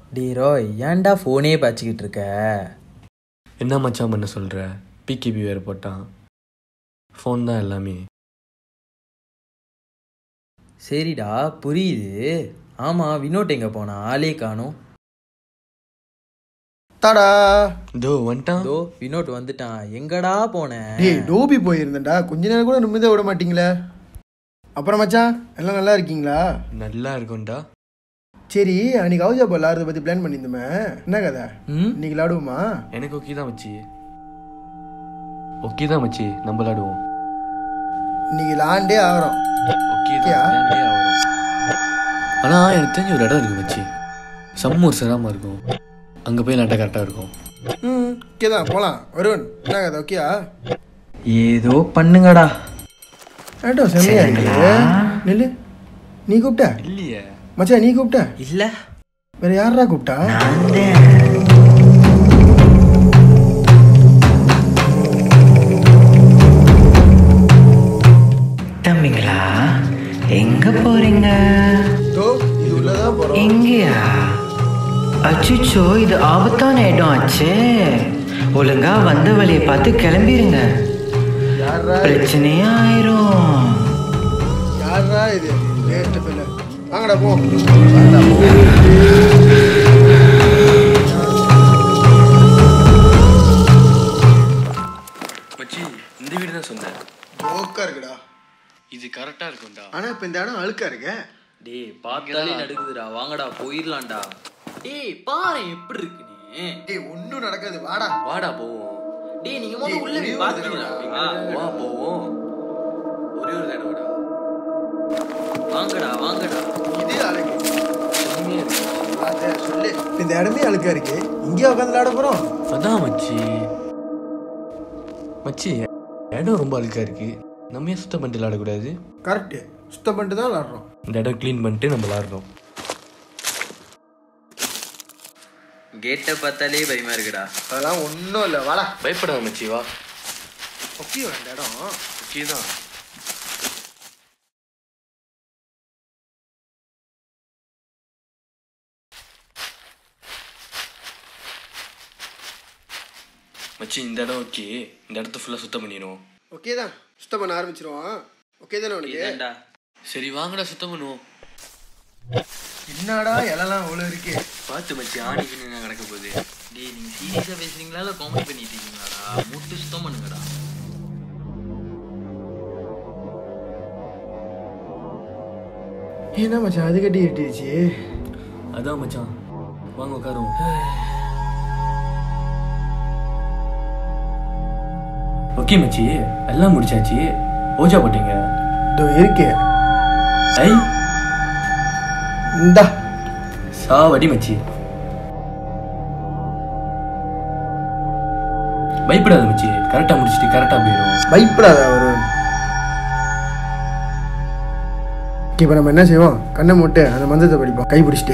டே ரோய் ஏன்டா ஃபோனே பாய்ச்சிக்கிட்டு இருக்க என்ன மச்சான் பண்ண சொல்கிற பிகேபி வேறு போட்டான் ஃபோன் தான் எல்லாமே சரிடா புரியுது ஆமாம் வினோட் எங்கே போனா ஆளே காணும் தாடா இதோ வந்துட்டான் இதோ வினோட் வந்துட்டான் எங்கடா போனேன் டேய் டோபி போயிருந்தேன்டா கொஞ்ச நேரம் கூட நிம்மதியாக விட மாட்டீங்களே அப்புறம் மச்சான் எல்லாம் நல்லா இருக்கீங்களா நல்லா இருக்கும்டா சரி அன்னைக்கு ஹவுஸ் அப்போ விளாட்றத பற்றி பிளான் பண்ணியிருந்தோமே என்ன கதை ம் இன்னைக்கு விளாடுவோமா எனக்கு ஓகே தான் மச்சி ஓகே தான் மச்சி நம்ம விளாடுவோம் இன்னைக்கு லாண்டே ஆகிறோம் ஓகே ஓகேயா? தான் வரும் ஆனால் எனக்கு தெரிஞ்ச ஒரு இடம் இருக்கு மச்சி சம்மூர் சிராம இருக்கும் அங்கே போய் விளாண்டா கரெக்டாக இருக்கும் ம் ஓகே தான் போகலாம் வருவன் என்ன கதை ஓகேயா ஏதோ பண்ணுங்கடா ஆட்டோ செம்மையா இருக்கு நெல்லு நீ கூப்பிட்ட இல்லையே மச்சான் நீ கூப்பிட்ட இல்லை வேற யாரா கூப்பிட்டா தம்பிங்களா எங்க போறீங்க தோ இது உள்ளதான் போகிறோம் எங்கயா அச்சுச்சோ இது ஆபத்தான இடம் ஆச்சே ஒழுங்கா வந்த வழியை பார்த்து கிளம்பிருங்க யாரா பிரச்சனையே ஆயிரும் யாரா இது வேஸ்ட் பிள்ளை வாங்கடா போ மச்சி இந்த வீடு தான் சொன்னேன் ஜோக்கா இருக்குடா இது கரெக்டாக இருக்கும்டா ஆனா இப்ப இந்த இடம் அழுக்கா இருக்க டேய் பார்த்தாலே நடுக்குதுடா வாங்கடா போயிடலாம்டா டேய் பாரு எப்படி இருக்கு நீ டேய் ஒன்றும் நடக்காது வாடா வாடா போவோம் டேய் நீங்க முதல்ல உள்ள போய் பாத்துக்கலாம் வா போவோம் ஒரே ஒரு தடவைடா வாங்கடா வாங்கடா இதே அழகு செம்மையா இருக்கு. அத சொல்லு இப்ப இந்த இடமே அழுக்கா இருக்கு இங்கேயே உட்காந்து விளாட போறோம் அதான் மச்சி மச்சி இடம் ரொம்ப அழுக்கா இருக்கு நம்ம ஏன் சுத்தம் பண்ணிட்டு விளாடக்கூடாது கரெக்ட் சுத்தம் பண்ணிட்டு தான் விளாடுறோம் இந்த இடம் க்ளீன் பண்ணிட்டு நம்ம விளாடுறோம் கேட்டை பார்த்தாலே பயமா இருக்குடா அதெல்லாம் ஒன்றும் இல்லை வாடா பயப்படாத மச்சி வா ஓகே இந்த இடம் ஓகே தான் மச்சி இந்த இடம் ஓகே இந்த இடத்த ஃபுல்லாக சுத்தம் பண்ணிடுவோம் ஓகே தான் சுத்தம் பண்ண ஆரம்பிச்சிருவோம் ஓகே தானே உனக்கு இதான்டா சரி வாங்கடா சுத்தம் பண்ணுவோம் என்னடா இலலாம் அவ்வளோ இருக்கு பார்த்து மச்சி ஆணிக்கு என்ன நடக்க போகுது டேய் நீங்க சீரியஸா பேசுறீங்களா இல்ல காமெடி பண்ணிட்டு இருக்கீங்களாடா மூட்டு சுத்தம் பண்ணுங்கடா என்ன மச்சான் அது கட்டி கட்டிடுச்சு அதான் மச்சான் வாங்க உட்காருவோம் ஓகே மச்சி எல்லாம் முடிச்சாச்சு ஓஜா போட்டீங்க இதோ இருக்கு ஐ இந்தா சாவடி மச்சி பயப்படாத மச்சி கரெக்டாக முடிச்சிட்டு கரெக்டாக போயிடும் பயப்படாத ஒரு இப்போ நம்ம என்ன செய்வோம் கண்ணை மூட்டு அந்த மந்திரத்தை படிப்போம் கை பிடிச்சிட்டு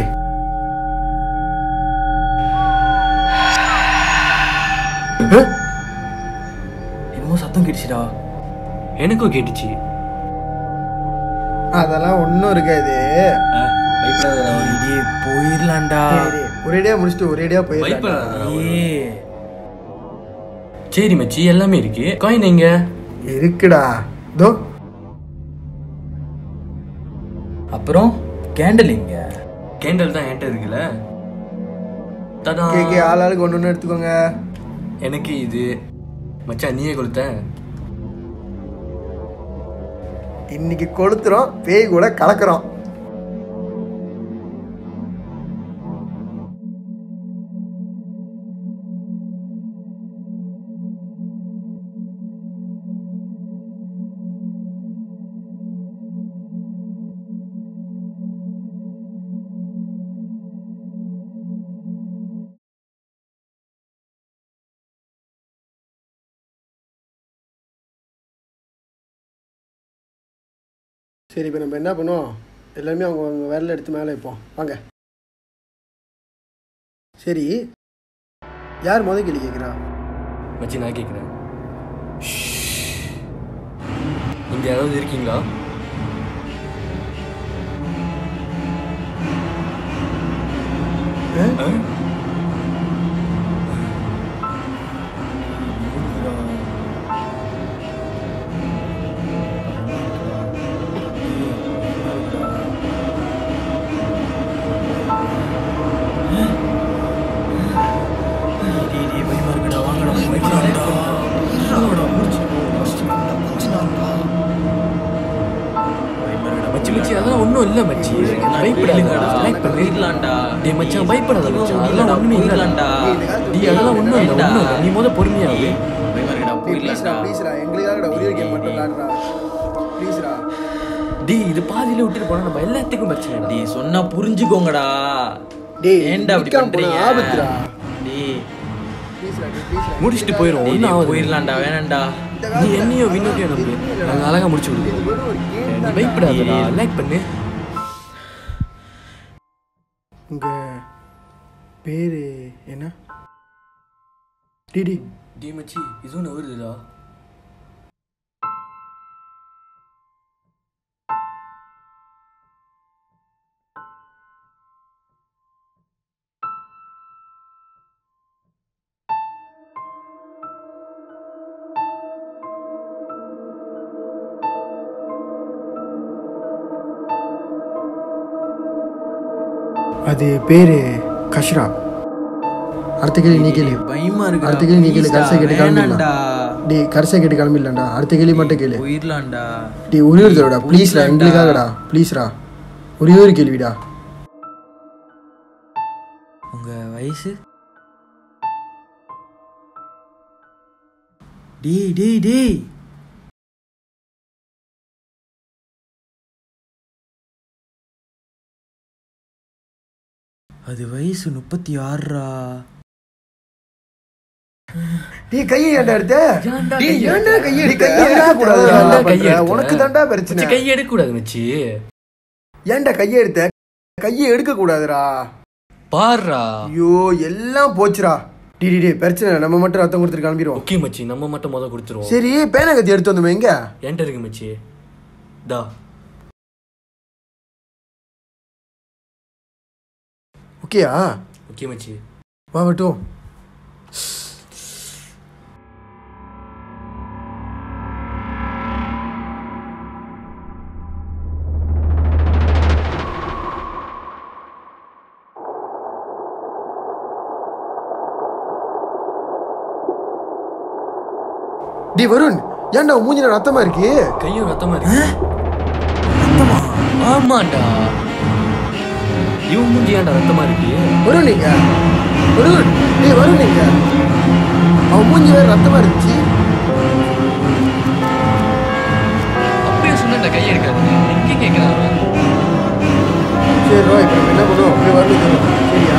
அஹ், என்னமோ சத்தம் கேட்டுச்சுடா எனக்கும் கேட்டுச்சு அதெல்லாம் ஒன்றும் இருக்காது பயப்படாத டேய் போயிடலாம்டா சரி, ஒரேடியா முடிச்சுட்டு ஒரேடியா போயிடலாம் பயப்படாத ஏய் சரி மச்சி எல்லாமே இருக்கு காயின் எங்க இருக்குடா தோ அப்புறம் கேண்டில் எங்க கேண்டல் தான் என்கிட்ட இருக்குல்ல தடா கேக்கே ஆள் ஆளுக்கு ஒன்று ஒன்று எடுத்துக்கோங்க எனக்கு இது மச்சான் நீயே கொடுத்த இன்னைக்கு கொளுத்துறோம் பேய் கூட கலக்குறோம் சரி இப்போ நம்ம என்ன பண்ணுவோம் எல்லாமே அவங்க அவங்க விரல எடுத்து மேலே வைப்போம் வாங்க சரி யார் முத கேள்வி கேட்குறா மச்சி நான் கேட்குறேன் இங்க யாராவது இருக்கீங்களா மச்சி மச்சி அதெல்லாம் ஒன்றும் இல்லை மச்சி பயப்படாதடா லைக் பண்ணு போயிடலாம்டா டேய் மச்சான் பயப்படாத மச்சான் அதெல்லாம் ஒன்றுமே இல்லைடா போயிடலாம்டா டேய் அதெல்லாம் ஒன்றும் இல்லை ஒன்றும் இல்லை நீ முத பொறுமையாவே பயமா இருக்குடா ப்ளீஸ்ரா போயிடலாம்டா ப்ளீஸ்ரா எங்களுக்காக ஒரே ஒரு கேம் மட்டும் விளாடுறா ப்ளீஸ்ரா டேய் இது பாதியில விட்டுட்டு போனா நம்ம எல்லாத்துக்கும் பிரச்சனை டேய் சொன்னா புரிஞ்சுக்கோங்கடா டேய் ஏன்டா அப்படி நிக்காம போனா பண்றீங்க ஆபத்துடா டேய் ப்ளீஸ்ரா ப்ளீஸ்ரா முடிச்சுட்டு போயிடும் டேய், ஒன்றும் டேய், ஆகுது போயிடலாம்டா வேணாம்டா நீ என்னையோ விண்ணோட்டியோ நம்பு நாங்கள் அழகா முடிச்சு விடுவோம் வெறும் ஒரு கேம் நீ பயப்படாதடா லைக் பண்ணு உங்க பேரு என்ன டிடி டேய் மச்சி இதுவும் வருதுடா அது பேரு கஷ்ரா அடுத்த கேள்வி நீ கேளு பயமா இருக்கு அடுத்த கேள்வி நீ கேளு கடைசி கேட்டு வேணாம்டா கிளம்பிடலாம் டேய் கடைசி கேட்டு கிளம்பிடலாம்டா அடுத்த கேள்வி மட்டும் கேளு போயிடலாம்டா டேய் ஒரே ஒரு தடவைடா ப்ளீஸ்ரா போயிடலாம்டா. எங்களுக்காகடா ப்ளீஸ்ரா ஒரே ஒரு கேள்விடா உங்க வயசு டேய் டேய் டேய் அது வயசு முப்பத்தி ஆறுரா டேய் கையை ஏன்டா எடுத்த ஏன்டா டேய் கையை ஏன்டா எடுத்த? கையை டேய், எடுத்த கையை ஏன்டா எடுத்த? கூடாது ஏன்டா அதெல்லாம் கையை பண்ற? எடுத்த? உனக்கு தான்டா பிரச்சனை மச்சி கையை எடுக்க கூடாது மச்சி ஏன்டா கையை எடுத்த கையை எடுக்க கூடாதுடா பாருடா ஐயோ எல்லாம் போச்சுடா டி டி, டி பிரச்சனை இல்லை. நம்ம மட்டும் ரத்தம் கொடுத்துட்டு கிளம்பிடுவோம் ஓகே மச்சி நம்ம மட்டும் முத கொடுத்துருவோம் சரி பேனா கத்தி எடுத்து வந்தோம் எங்க என்கிட்ட இருக்கு மச்சி தா ஓகேயா ஓகே மச்சி வா வட்டும் டி வருண் ஏன்டா உன் மூஞ்சில ரத்தமா இருக்கு கையும் ரத்தமா இருக்கு ரத்தமா ஆமாண்டா இவன் மூஞ்சி ஏன்டா ரத்தமா இருக்கு வருண் நீங்க வருண் டேய் வருண் நீங்க அவன் மூஞ்சி வேற ரத்தமா இருந்துச்சு அப்படியே சொன்னா கையை எடுக்காது எங்க கேட்கிறான் சரி ரோ இப்போ நம்ம என்ன பண்ணுவோம் அப்படியே வரணும் சொல்லுவோம் சரியா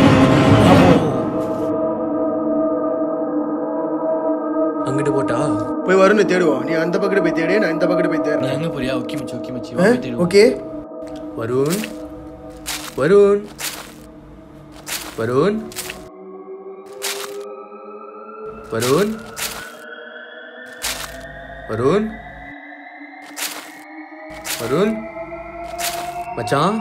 அங்கிட்டு போட்டா போய் வருண் தேடுவோம் நீ அந்த பக்கத்து போய் தேடு நான் இந்த பக்கத்து போய் நீ தேடுறேன் அங்க போறியா ஓகே மச்சி ஓகே மச்சி ஆ? வா, போய் தேடுவோம். ஓகே வருண் வருண் வருண் வருண் வருண் வருண் மச்சான்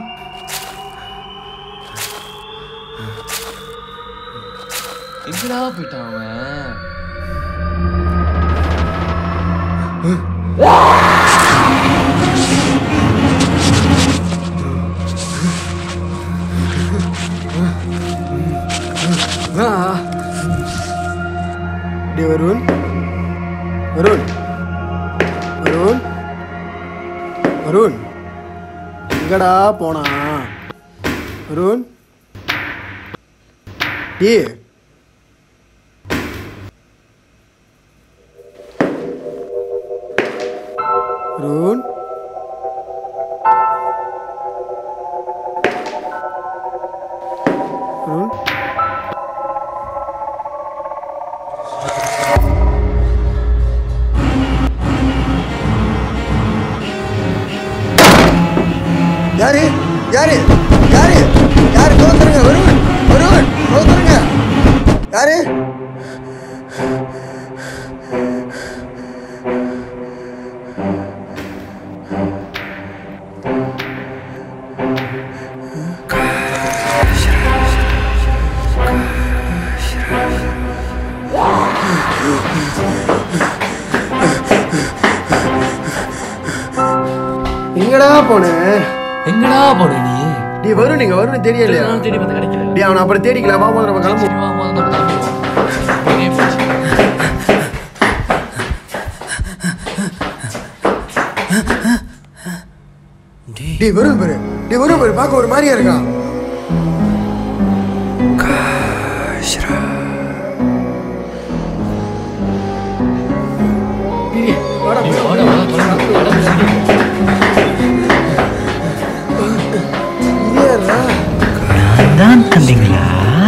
எங்கடா போயிட்டான் அவன் டே வருண் வருண் வருண் வருண் எங்கடா போனா வருண் டே வருண் வருண் யாரு யாரு யாரு யாரு தோத்துருங்க வருவன் வருவன் தோத்துருங்க யாரு எங்கடா போனேன் எங்கடா போன நீ நீ வரும் நீங்க வரும் தெரியலையா நான் தேடி பார்த்து கிடைக்கல டேய் அவனை அப்புறம் தேடிக்கலாம் வா முதல்ல நம்ம கிளம்புவோம் சரி, வா, முதல்ல நம்ம கிளம்புவோம். பெரிய போச்சு. டேய் வரும் பாரு டேய் வரும் பாரு பார்க்க ஒரு மாதிரியா இருக்கான் டேய், வாடா, வாடா, தொலைங்க. வாடா, சரி. இல்லையா நான் தான் தம்பிங்களா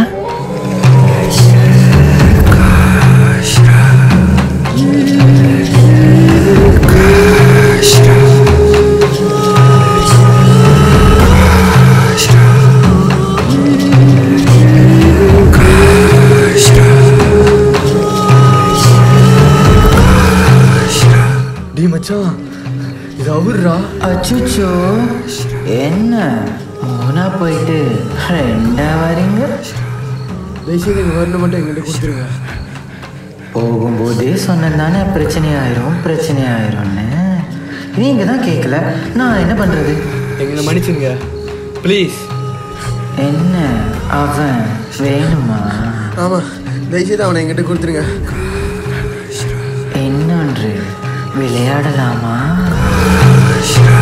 டேய் மச்சான் இது அவர்ரா அச்சுச்சோ என்ன மூணா போயிட்டு ரெண்டா வரீங்க தயவுசெய்து இங்க வரணும் மட்டும் எங்கிட்ட கொடுத்துருங்க போகும்போதே சொன்னேன் தானே பிரச்சனை ஆயிரும் பிரச்சனை ஆயிரும்னு நீங்க தான் கேட்கல நான் என்ன பண்றது எங்களை மன்னிச்சுங்க ப்ளீஸ் என்ன அவன் வேணுமா ஆமா தயவுசெய்து அவனை எங்கிட்ட கொடுத்துருங்க இன்னொன்று விளையாடலாமா